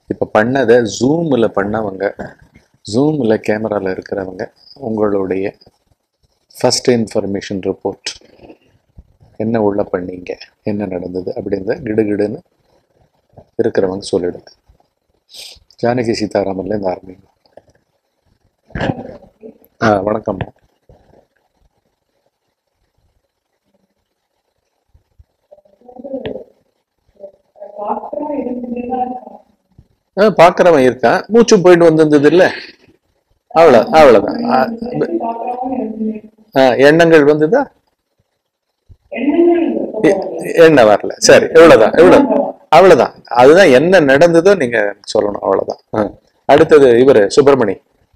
இப்போ பண்ணதை ஜூமில் பண்ணவங்க ஜூமில் கேமராவில் இருக்கிறவங்க உங்களுடைய ஃபர்ஸ்ட் இன்ஃபர்மேஷன் ரிப்போர்ட் என்ன உள்ள பண்ணீங்க என்ன நடந்தது அப்படின்றத கிடுகிடுன்னு இருக்கிறவங்க சொல்லிடுங்க ஜானகி சீதாராமன்லேருந்து ஆரம்பிங்க ஆ வணக்கம் ஆ பார்க்குறவன் இருக்கான் மூச்சு போயிட்டு வந்திருந்தது இல்லை அவ்வளோ அவ்வளோதான் ஆ, ஆ, எண்ணங்கள் வந்ததா எ- எண்ணம் வரல சரி இவ்வளவுதான் இவ்வளவு அவ்வளவுதான் அதுதான் என்ன நடந்ததோ நீங்க சொல்லணும் அவ்வளவுதான் ஆ. அடுத்தது இவரு சுப்பிரமணி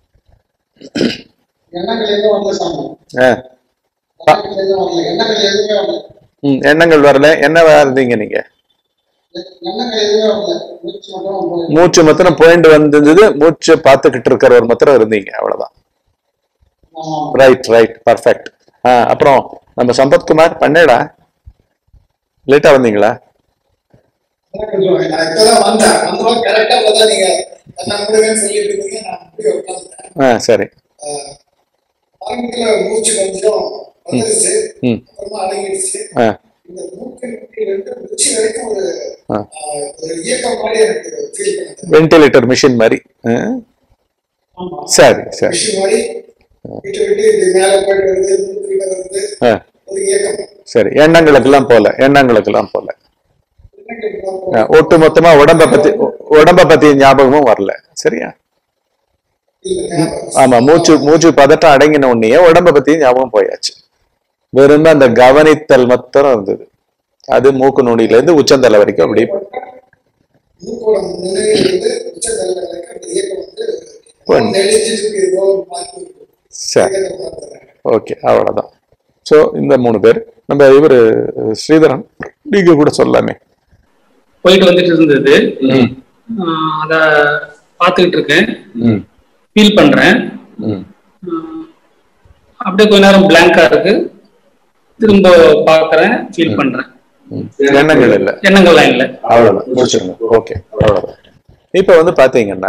எண்ணங்கள் எதுவும் வரல சாமி ஆ. எண்ணங்கள் எதுவும் வரல எண்ணங்கள் எதுவுமே வரல ம், எண்ணங்கள் வரல என்னவா இருந்தீங்க நீங்க எண்ணங்கள் எதுவுமே வரல மூச்சு மட்டும் போய் மூச்சு மாத்திரம் போயிட்டு வந்திருந்தது மூச்சு பார்த்துக்கிட்டு இருக்கிறவர் மாத்திரம் இருந்தீங்க அவ்வளவுதான் ஆமா ரைட் ரைட் பர்ஃபெக்ட் ஆ அப்புறம் நம்ம சம்பத்குமார் பண்ணேடா லேட்டா வந்தீங்களா எனக்கு கொஞ்சம் நான் இப்பதான் வந்தேன் வந்தவங்க கரெக்டா பார்த்தா நீங்க என்ன முடியுங்கன்னு சொல்லிட்டு இருக்கீங்க நான் அப்படியே உட்காந்துட்டேன் ஆ சரி ஆரம்பத்துல மூச்சு கொஞ்சம் வந்துருச்சு ம் அப்புறமா அடங்கிடுச்சு ஆ இந்த மூக்கு இருந்து உச்சி வரைக்கும் ஒரு ஆ. ஆஹ், ஒரு இயக்கம் மாதிரி எனக்கு ஃபீல் பண்ணுது வென்டிலேட்டர் மிஷின் மாதிரி ஆ, ஆமா சரி சரி விஷயம் மாதிரி விட்டு விட்டு இது மேல போயிட்டு வருது மூக்கு கிட்ட வருது ஆ ஒரு இயக்கம் சரி எண்ணங்களுக்கெல்லாம் போல எண்ணங்களுக்கெல்லாம் போல எண்ணங்கள் போகும். அஹ் ஒட்டு மொத்தமா உடம்ப பத்தி உடம்ப பத்தி ஞாபகமும் வரல சரியா இல்ல, ஞாபகம். ஆமா மூச்சு மூச்சு பதட்டம் அடங்கின உடனே உடம்ப பத்தி ஞாபகம் போயாச்சு வெறும் அந்த கவனித்தல் மாத்திரம் இருந்தது அது மூக்கு நுனியில இருந்து உச்சந்தலை வரைக்கும் அப்படி மூக்கோட முன்னிலையில் இருந்து உச்சந்தலை வரைக்கும் அந்த இயக்கம் வந்து பண்ணு. நெளிஞ்சிட்டு ஏதோ ஒரு மாதிரி இருக்கு. சரி இயக்கத்தை பார்த்துறேன். ஓகே அவ்வளவுதான் சோ இந்த மூணு பேர் நம்ம இவரு ஸ்ரீதரன் நீங்க கூட சொல்லலாமே போயிட்டு வந்துட்டு இருந்தது ம். ஆஹ் அத பார்த்துக்கிட்டு இருக்கேன் ம் ஃபீல் பண்றேன் ம் ஆஹ் அப்படியே கொஞ்ச நேரம் பிளாங்கா இருக்கு திரும்ப பார்க்கறேன் ஃபீல் பண்றேன் ம். எண்ணங்கள் இல்லை எண்ணங்கள்லாம் இல்லை அவ்வளவுதான் முடிச்சிருங்க ஓகே அவ்வளவுதான் இப்ப வந்து பாத்தீங்கன்னா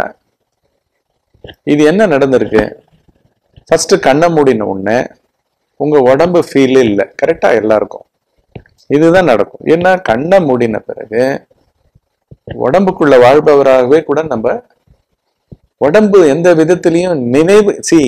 இது என்ன நடந்திருக்கு ஃபர்ஸ்ட் கண்ணை மூடின உடனே உங்க உடம்பு ஃபீல் இல்லை கரெக்டா எல்லாருக்கும் இதுதான் நடக்கும் ஏன்னா கண்ணை மூடின பிறகு உடம்புக்குள்ள வாழ்பவராகவே கூட நம்ம உடம்பு எந்த விதத்திலையும் நினைவு சி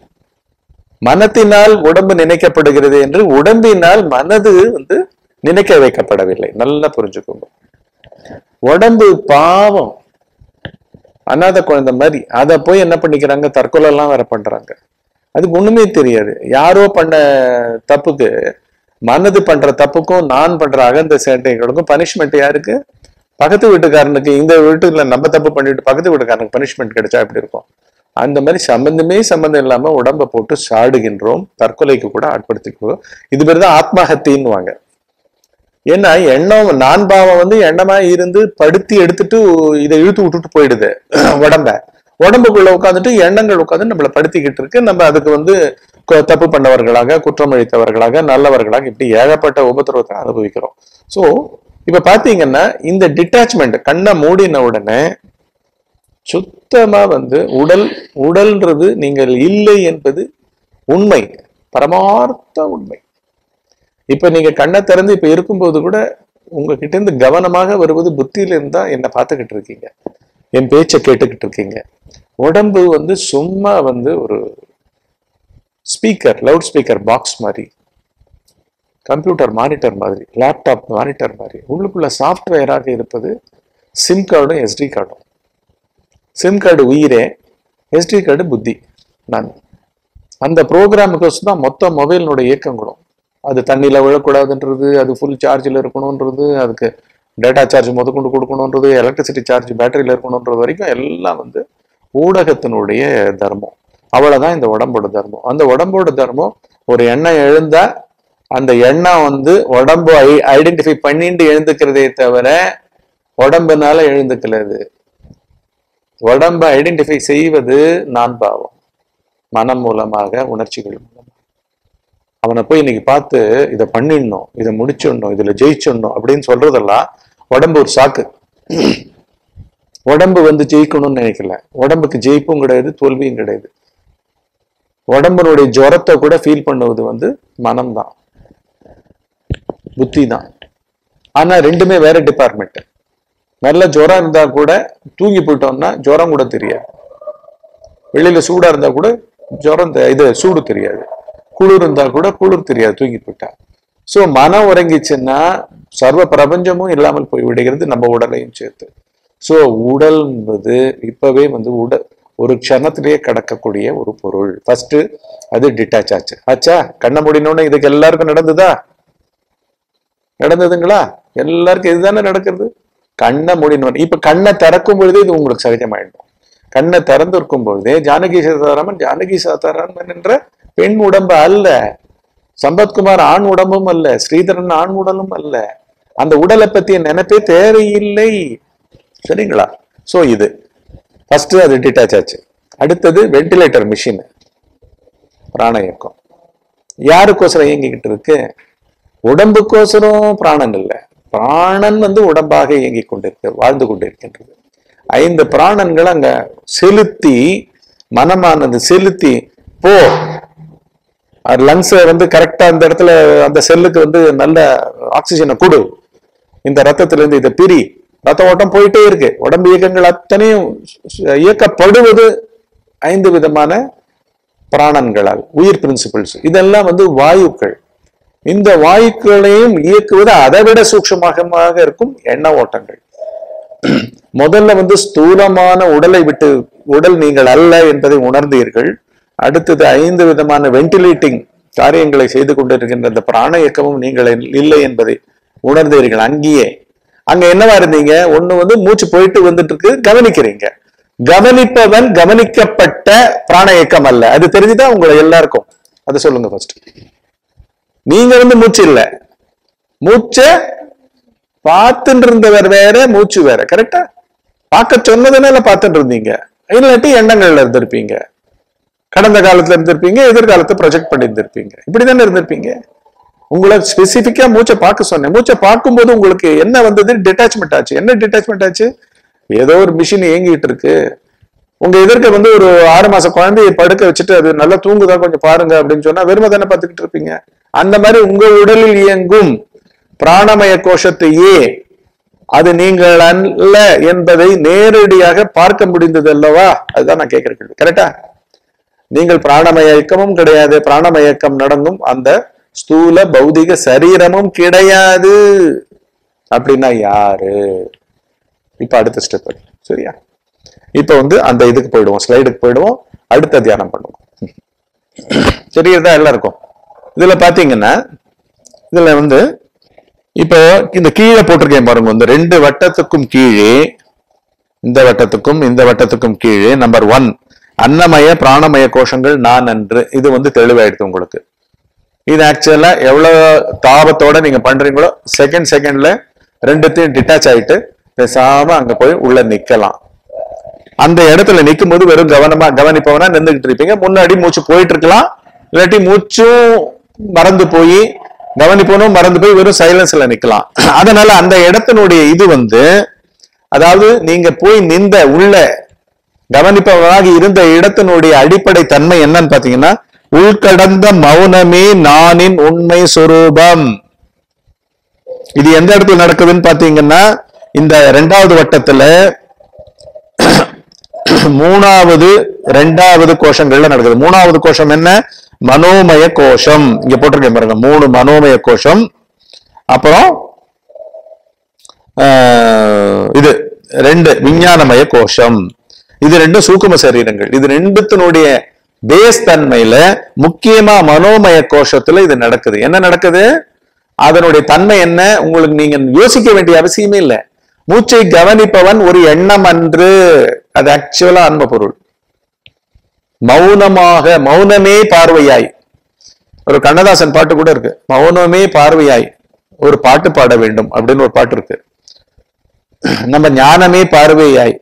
மனத்தினால் உடம்பு நினைக்கப்படுகிறது என்று உடம்பினால் மனது வந்து நினைக்க வைக்கப்படவில்லை நல்லா புரிஞ்சுக்கோங்க உடம்பு பாவம் அனாதை குழந்தை மாதிரி அதை போய் என்ன பண்ணிக்கிறாங்க தற்கொலை எல்லாம் வேற பண்றாங்க அதுக்கு ஒண்ணுமே தெரியாது யாரோ பண்ண தப்புக்கு மனது பண்ற தப்புக்கும் நான் பண்ற அகந்த சேட்டைகளுக்கும் பனிஷ்மெண்ட் யாருக்கு பக்கத்து வீட்டுக்காரனுக்கு இந்த வீட்டுல நம்ம தப்பு பண்ணிட்டு பக்கத்து வீட்டுக்காரனுக்கு பனிஷ்மெண்ட் கிடைச்சா எப்படி இருக்கும் அந்த மாதிரி சம்பந்தமே சம்பந்தம் இல்லாம உடம்ப போட்டு சாடுகின்றோம் தற்கொலைக்கு கூட ஆட்படுத்திக்கிறோம் இது பேர் தான் ஆத்மஹத்தின்னுவாங்க ஏன்னா எண்ணம் நான் பாவம் வந்து எண்ணமா இருந்து படுத்தி எடுத்துட்டு இதை இழுத்து விட்டுட்டு போயிடுது உடம்ப உடம்புக்குள்ள உட்காந்துட்டு எண்ணங்கள் உட்காந்து நம்மளை படுத்திக்கிட்டு இருக்கு நம்ம அதுக்கு வந்து கு- தப்பு பண்ணவர்களாக குற்றம் அளித்தவர்களாக நல்லவர்களாக இப்படி ஏகப்பட்ட உபத்திரவத்தை அனுபவிக்கிறோம் சோ இப்ப பாத்தீங்கன்னா இந்த டிட்டாச்மெண்ட் கண்ணை மூடின உடனே சுத்தமா வந்து உடல் உடல்ன்றது நீங்கள் இல்லை என்பது உண்மை பரமார்த்த உண்மை இப்ப நீங்க கண்ணை திறந்து இப்ப இருக்கும்போது கூட உங்ககிட்ட இருந்து கவனமாக வருவது புத்தியில இருந்தா என்ன பார்த்துக்கிட்டு இருக்கீங்க என் பேச்சை கேட்டுக்கிட்டு இருக்கீங்க உடம்பு வந்து சும்மா வந்து ஒரு ஸ்பீக்கர் லவுட் ஸ்பீக்கர் பாக்ஸ் மாதிரி கம்ப்யூட்டர் மானிட்டர் மாதிரி லேப்டாப் மானிட்டர் மாதிரி உள்ளுக்குள்ள சாஃப்ட்வேராக இருப்பது சிம் கார்டும் எஸ்டி கார்டும் சிம் கார்டு உயிரே எஸ்டி கார்டு புத்தி நான் அந்த ப்ரோக்ராமுக்கு தான் மொத்த மொபைலினோட இயக்கங்களும் அது தண்ணியில விழக்கூடாதுன்றது அது ஃபுல் சார்ஜில் இருக்கணுன்றது அதுக்கு டேட்டா சார்ஜ் முதற்கொண்டு கொடுக்கணுன்றது எலக்ட்ரிசிட்டி சார்ஜ் பேட்டரியில் இருக்கணுன்றது வரைக்கும் எல்லாம் வந்து ஊடகத்தினுடைய தர்மம் அவ்வளவுதான் இந்த உடம்போட தர்மம் அந்த உடம்போட தர்மம் ஒரு எண்ணம் எழுந்தா அந்த எண்ணம் வந்து உடம்பு ஐடென்டிஃபை பண்ணிட்டு எழுந்துக்கிறதே தவிர உடம்புனால எழுந்துக்கலது உடம்பை ஐடென்டிஃபை செய்வது நான் பாவம் மனம் மூலமாக உணர்ச்சிகள் மூலமாக அவனை போய் இன்னைக்கு பார்த்து இதை பண்ணிடணும் இதை முடிச்சிடணும் இதுல ஜெயிச்சிடணும் அப்படின்னு சொல்றதெல்லாம் உடம்பு ஒரு சாக்கு உடம்பு வந்து ஜெயிக்கணும்னு நினைக்கல உடம்புக்கு ஜெயிப்பும் கிடையாது தோல்வியும் கிடையாது உடம்புனுடைய ஜுரத்தை கூட ஃபீல் பண்ணுவது வந்து மனம்தான் புத்தி தான் ஆனா ரெண்டுமே வேற டிபார்ட்மெண்ட் நல்ல ஜுரம் இருந்தா கூட தூங்கி போயிட்டோம்னா ஜுரம் கூட தெரியாது வெளியில சூடா இருந்தா கூட ஜுரம் தெ- இது சூடு தெரியாது குளிர் இருந்தா கூட குளிர் தெரியாது தூங்கி போயிட்டா சோ மனம் உறங்கிச்சுன்னா சர்வ பிரபஞ்சமும் இல்லாமல் போய் விடுகிறது நம்ம உடலையும் சேர்த்து சோ உடல் என்பது இப்பவே வந்து உடல் ஒரு க்ஷணத்திலேயே கடக்கக்கூடிய ஒரு பொருள் ஃபர்ஸ்ட் அது டிட்டாச் ஆச்சு ஆச்சா கண்ண முடினோன்னு இதுக்கு எல்லாருக்கும் நடந்ததா நடந்ததுங்களா எல்லாருக்கும் இதுதானே நடக்கிறது கண்ணை மூடினோம் இப்ப கண்ணை திறக்கும் பொழுதே இது உங்களுக்கு சகஜமாயிடும் கண்ணை திறந்து இருக்கும் பொழுதே ஜானகி சீதாராமன் ஜானகி சீதாராமன் என்ற பெண் உடம்பு அல்ல சம்பத்குமார் ஆண் உடம்பும் அல்ல ஸ்ரீதரன் ஆண் உடலும் அல்ல அந்த உடலை பத்திய நினைப்பே தேவையில்லை சரிங்களா சோ இது ஃபர்ஸ்ட் அது டிட்டாச் ஆச்சு அடுத்தது வென்டிலேட்டர் மிஷின் பிராண இயக்கம் யாருக்கோசரம் இயங்கிக்கிட்டு இருக்கு உடம்புக்கோசரம் பிராணன் இல்லை பிராணன் வந்து உடம்பாக இயங்கிக் கொண்டிருக்கு வாழ்ந்து கொண்டிருக்கின்றது ஐந்து பிராணன்கள் அங்க செலுத்தி மனமானது செலுத்தி போ லங்ஸ் வந்து கரெக்டா அந்த இடத்துல அந்த செல்லுக்கு வந்து நல்ல ஆக்சிஜனை கொடு இந்த ரத்தத்துல இருந்து இதை பிரி ரத்த ஓட்டம் போயிட்டே இருக்கு உடம்பு இயக்கங்கள் அத்தனையும் இயக்கப்படுவது ஐந்து விதமான பிராணன்களால் உயிர் பிரின்சிபிள்ஸ் இதெல்லாம் வந்து வாயுக்கள் இந்த வாயுக்களையும் இயக்குவது அதை விட சூக்ஷமாக இருக்கும் எண்ண ஓட்டங்கள் முதல்ல வந்து ஸ்தூலமான உடலை விட்டு உடல் நீங்கள் அல்ல என்பதை உணர்ந்தீர்கள் அடுத்தது ஐந்து விதமான வென்டிலேட்டிங் காரியங்களை செய்து கொண்டிருக்கின்ற இந்த பிராண இயக்கமும் நீங்கள் இல்லை என்பதை உணர்ந்தீர்கள் அங்கேயே அங்க என்னவா இருந்தீங்க ஒண்ணு வந்து மூச்சு போயிட்டு வந்துட்டு இருக்கு கவனிக்கிறீங்க கவனிப்பவன் கவனிக்கப்பட்ட பிராண இயக்கம் அல்ல அது தெரிஞ்சுதா உங்களை எல்லாருக்கும் அதை சொல்லுங்க ஃபர்ஸ்ட் நீங்க வந்து மூச்சு இல்ல மூச்சை பார்த்துட்டு இருந்தவர் வேற மூச்சு வேற கரெக்டா பார்க்க சொன்னதுனால பார்த்துட்டு இருந்தீங்க இல்லாட்டி எண்ணங்கள்ல இருந்திருப்பீங்க கடந்த காலத்துல இருந்திருப்பீங்க எதிர்காலத்தை ப்ரொஜெக்ட் பண்ணி இருந்திருப்பீங்க இப்படிதானே இருந்திருப்பீங்க உங்களை ஸ்பெசிபிக்கா மூச்சை பார்க்க சொன்னேன் மூச்சை பார்க்கும்போது உங்களுக்கு என்ன வந்தது டிட்டாச்மெண்ட் ஆச்சு என்ன டிட்டாச்மெண்ட் ஆச்சு ஏதோ ஒரு மிஷின் இயங்கிட்டு இருக்கு உங்க எதிர்க்க வந்து ஒரு ஆறு மாச குழந்தையை படுக்க வச்சுட்டு அது நல்லா தூங்குதா கொஞ்சம் பாருங்க அப்படின்னு சொன்னா வெறுமை தானே பார்த்துக்கிட்டு இருப்பீங்க அந்த மாதிரி உங்க உடலில் இயங்கும் பிராணமய கோஷத்தையே அது நீங்கள் அல்ல என்பதை நேரடியாக பார்க்க முடிந்தது அல்லவா அதுதான் நான் கேட்கிற கேள்வி கரெக்டா நீங்கள் பிராணமய இயக்கமும் கிடையாது பிராணமய இயக்கம் நடந்தும் அந்த ஸ்தூல பௌதிக சரீரமும் கிடையாது அப்படின்னா யாரு இப்ப அடுத்த ஸ்டெப் சரியா இப்ப வந்து அந்த இதுக்கு போயிடுவோம் ஸ்லைடுக்கு போயிடுவோம் அடுத்த தியானம் பண்ணுவோம் சரியா எல்லாருக்கும் இதுல பாத்தீங்கன்னா இதுல வந்து இப்போ இந்த கீழே போட்டிருக்கேன் பாருங்க இந்த ரெண்டு வட்டத்துக்கும் கீழே இந்த வட்டத்துக்கும் இந்த வட்டத்துக்கும் கீழே நம்பர் ஒன் அன்னமய பிராணமய கோஷங்கள் நான் அன்று இது வந்து தெளிவாயிடுது உங்களுக்கு இது ஆக்சுவலா எவ்வளவு தாபத்தோட நீங்க பண்றீங்களோ செகண்ட் செகண்ட்ல ரெண்டுத்தையும் டிட்டாச் ஆயிட்டு பேசாம அங்க போய் உள்ள நிக்கலாம் அந்த இடத்துல நிக்கும் போது வெறும் கவனமா கவனிப்பவனா நின்றுகிட்டு இருப்பீங்க முன்னாடி மூச்சு போயிட்டு இருக்கலாம் இல்லாட்டி மூச்சும் மறந்து போய் கவனிப்பவனும் மறந்து போய் வெறும் சைலன்ஸ்ல நிக்கலாம் அதனால அந்த இடத்தினுடைய இது வந்து அதாவது நீங்க போய் நின்ற உள்ள கவனிப்பவனாக இருந்த இடத்தினுடைய அடிப்படை தன்மை என்னன்னு பாத்தீங்கன்னா உள்கடந்த மௌனமே நானின் உண்மை சொரூபம் இது எந்த இடத்துல நடக்குதுன்னு பாத்தீங்கன்னா இந்த ரெண்டாவது வட்டத்துல மூணாவது ரெண்டாவது கோஷங்கள்ல நடக்குது மூணாவது கோஷம் என்ன மனோமய கோஷம் இங்க போட்டிருக்கேன் பாருங்க மூணு மனோமய கோஷம் அப்புறம் ஆஹ், இது ரெண்டு விஞ்ஞானமய கோஷம் இது ரெண்டும் சூக்கும சரீரங்கள் இது ரெண்டுத்தினுடைய பேஸ் தன்மையில முக்கியமா மனோமய கோஷத்துல இது நடக்குது என்ன நடக்குது அதனுடைய தன்மை என்ன உங்களுக்கு நீங்க யோசிக்க வேண்டிய அவசியமே இல்லை மூச்சை கவனிப்பவன் ஒரு எண்ணம் அன்று அது ஆக்சுவலா அன்ப பொருள் மௌனமாக மௌனமே பார்வையாய் ஒரு கண்ணதாசன் பாட்டு கூட இருக்கு மௌனமே பார்வையாய் ஒரு பாட்டு பாட வேண்டும் அப்படின்னு ஒரு பாட்டு இருக்கு நம்ம ஞானமே பார்வையாய்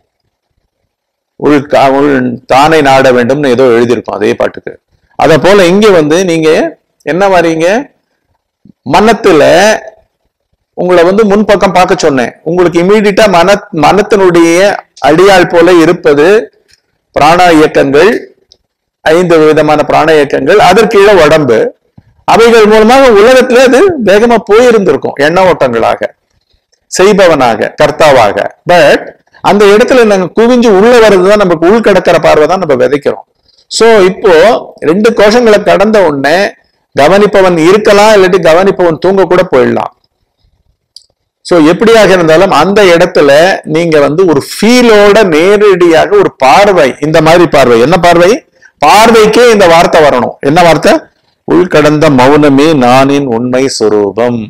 உள் கா- உள் தானை நாட வேண்டும்னு ஏதோ எழுதியிருக்கோம் அதே பாட்டுக்கு அத போல இங்க வந்து நீங்க என்ன வரீங்க மனத்துல உங்களை வந்து முன்பக்கம் பார்க்க சொன்னேன் உங்களுக்கு இமீடியட்டா மன மனத்தினுடைய அடியாள் போல இருப்பது பிராண இயக்கங்கள் ஐந்து விதமான பிராண இயக்கங்கள் அதற்கு கீழே உடம்பு அவைகள் மூலமாக உலகத்துல அது வேகமா போயிருந்திருக்கும் எண்ண ஓட்டங்களாக செய்பவனாக கர்த்தாவாக பட் அந்த இடத்துல நாங்க குவிஞ்சு உள்ள வர்றதுதான் நமக்கு உள் கடக்கிற பார்வை தான் நம்ம விதைக்கிறோம் சோ இப்போ ரெண்டு கோஷங்களை கடந்த உடனே கவனிப்பவன் இருக்கலாம் இல்லாட்டி கவனிப்பவன் தூங்க கூட போயிடலாம் சோ எப்படியாக இருந்தாலும் அந்த இடத்துல நீங்க வந்து ஒரு ஃபீலோட நேரடியாக ஒரு பார்வை இந்த மாதிரி பார்வை என்ன பார்வை பார்வைக்கே இந்த வார்த்தை வரணும் என்ன வார்த்தை உள்கடந்த மௌனமே நானின் உண்மை சொரூபம்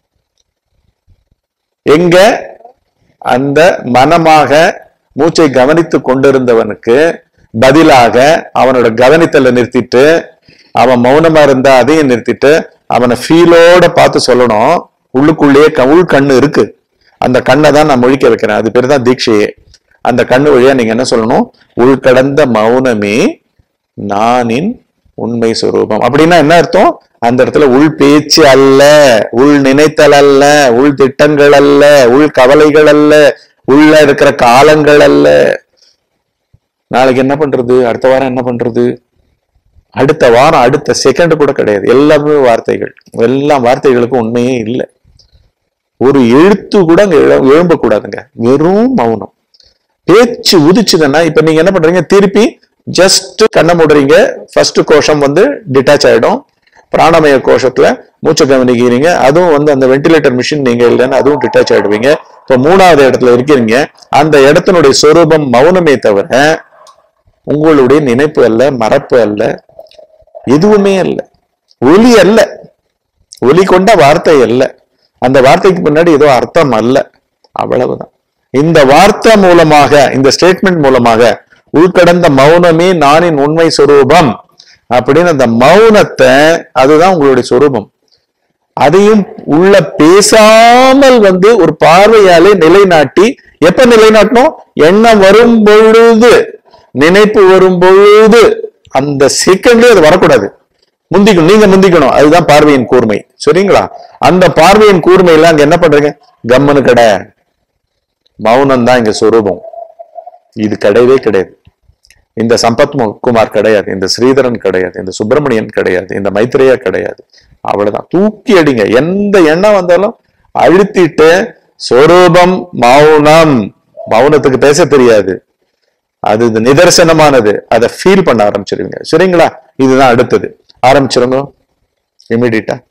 எங்க அந்த மனமாக மூச்சை கவனித்துக் கொண்டிருந்தவனுக்கு பதிலாக அவனோட கவனித்தலை நிறுத்திட்டு அவன் மௌனமா இருந்தா அதையும் நிறுத்திட்டு அவனை ஃபீலோட பார்த்து சொல்லணும் உள்ளுக்குள்ளேயே க- உள் கண்ணு இருக்கு அந்த கண்ணை தான் நான் முழிக்க வைக்கிறேன் அது பேர் தான் தீட்சையே அந்த கண்ணு வழியா நீங்க என்ன சொல்லணும் உள்கடந்த மௌனமே நானின் உண்மை சுரூபம் அப்படின்னா என்ன அர்த்தம் அந்த இடத்துல உள் பேச்சு அல்ல உள் நினைத்தல் அல்ல உள் திட்டங்கள் அல்ல உள் கவலைகள் அல்ல உள்ள இருக்கிற காலங்கள் அல்ல நாளைக்கு என்ன பண்றது அடுத்த வாரம் என்ன பண்றது அடுத்த வாரம் அடுத்த செகண்ட் கூட கிடையாது எல்லாமே வார்த்தைகள் எல்லா வார்த்தைகளுக்கும் உண்மையே இல்லை ஒரு எழுத்து கூட அங்க எழு- எழும்பக்கூடாதுங்க வெறும் மௌனம் பேச்சு உதிச்சுதுன்னா இப்ப நீங்க என்ன பண்றீங்க திருப்பி ஜஸ்ட் கண்ணை மூடுறீங்க ஃபர்ஸ்ட் கோஷம் வந்து டிட்டாச் ஆயிடும் பிராணமய கோஷத்துல மூச்சை கவனிக்கிறீங்க அதுவும் வந்து அந்த வென்டிலேட்டர் மிஷின் நீங்க இல்லைன்னு அதுவும் டிட்டாச் ஆயிடுவீங்க இப்ப மூணாவது இடத்துல இருக்கிறீங்க அந்த இடத்தினுடைய சொரூபம் மௌனமே தவிர உங்களுடைய நினைப்பு அல்ல மறப்பு அல்ல எதுவுமே அல்ல ஒலி அல்ல ஒலி கொண்ட வார்த்தை அல்ல அந்த வார்த்தைக்கு பின்னாடி ஏதோ அர்த்தம் அல்ல அவ்வளவுதான் இந்த வார்த்தை மூலமாக இந்த ஸ்டேட்மெண்ட் மூலமாக உள்கடந்த மௌனமே நானின் உண்மை சொரூபம் அப்படின்னு அந்த மௌனத்தை அதுதான் உங்களுடைய சொரூபம் அதையும் உள்ள பேசாமல் வந்து ஒரு பார்வையாலே நிலைநாட்டி எப்ப நிலைநாட்டணும் எண்ணம் வரும் பொழுது நினைப்பு வரும் பொழுது அந்த செகண்ட்லயே அது வரக்கூடாது முந்திக்கணும் நீங்க முந்திக்கணும் அதுதான் பார்வையின் கூர்மை சரிங்களா அந்த பார்வையின் கூர்மையில அங்க என்ன பண்றீங்க கம்மனு கடை மௌனம் தான் இங்க சொரூபம் இது கிடையவே கிடையாது இந்த சம்பத் மு- குமார் கிடையாது இந்த ஸ்ரீதரன் கிடையாது இந்த சுப்பிரமணியன் கிடையாது இந்த மைத்ரேயா கிடையாது அவ்வளவுதான் தூக்கி அடிங்க எந்த எண்ணம் வந்தாலும் அழுத்திட்டு சொரூபம் மௌனம் மௌனத்துக்கு பேச தெரியாது அது இது நிதர்சனமானது அதை ஃபீல் பண்ண ஆரம்பிச்சிருவீங்க சரிங்களா இதுதான் அடுத்தது ஆரம்பிச்சிருங்க இமிடியட்டா